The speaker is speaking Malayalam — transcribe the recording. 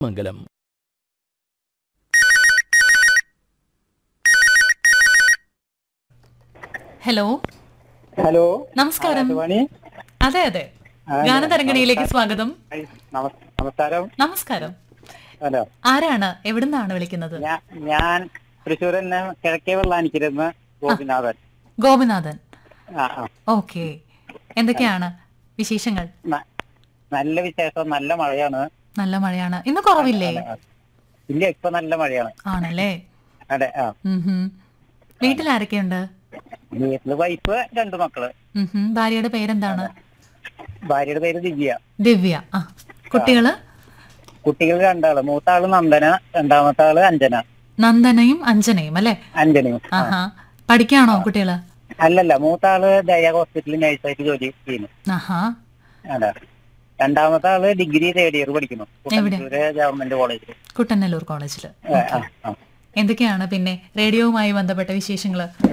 മംഗലം ഹലോ ഹലോ നമസ്കാരം ആകാശവാണി അതെ അതെ ഗാനതരംഗണിയിലേക്ക് സ്വാഗതം ഹായ്, നമസ്- നമസ്കാരം നമസ്കാരം ഹലോ ആരാണ് എവിടുന്നാണ് വിളിക്കുന്നത് ഞാ- ഞാൻ തൃശ്ശൂർ തന്നെ കിഴക്കേ വെള്ളാനിക്കിരുന്ന് ഗോപിനാഥൻ ഗോപിനാഥൻ ആ ആ ഓക്കെ എന്തൊക്കെയാണ് വിശേഷങ്ങൾ ന- നല്ല വിശേഷം നല്ല മഴയാണ് നല്ല മഴയാണ് ഇന്ന് കുറവില്ലേ ഇല്ല ഇപ്പൊ നല്ല മഴയാണ് ആണല്ലേ അതെ ആ ഉം ഹും. വീട്ടിൽ ആരൊക്കെയുണ്ട് വീട്ടില് വൈഫ് രണ്ടു മക്കള് ഉം ഹും. ഭാര്യയുടെ പേരെന്താണ് ഭാര്യയുടെ പേര് ദിവ്യ ദിവ്യ ആ കുട്ടികള് കുട്ടികൾ രണ്ടാള് മൂത്ത ആള് നന്ദന രണ്ടാമത്തെ ആള് അഞ്ജന നന്ദനയും അഞ്ജനയും അല്ലേ അഞ്ജനയും ആ. ആഹാ പഠിക്കാണോ കുട്ടികള് അല്ലല്ല മൂത്ത ആള് ദയ ഹോസ്പിറ്റലിൽ നഴ്സായിട്ട് ജോലി ചെയ്യുന്നു ആഹാ അതെ രണ്ടാമത്തെ ആള് ഡിഗ്രി തേർഡ് ഇയർ പഠിക്കുന്നു എവിടെ? കുട്ടമ്പത്തൂര് ഗവൺമെന്റ് കോളേജിൽ കുട്ടനല്ലൂർ കോളേജില് ആ ആ എന്തൊക്കെയാണ് പിന്നെ റേഡിയോവുമായി ബന്ധപ്പെട്ട വിശേഷങ്ങള്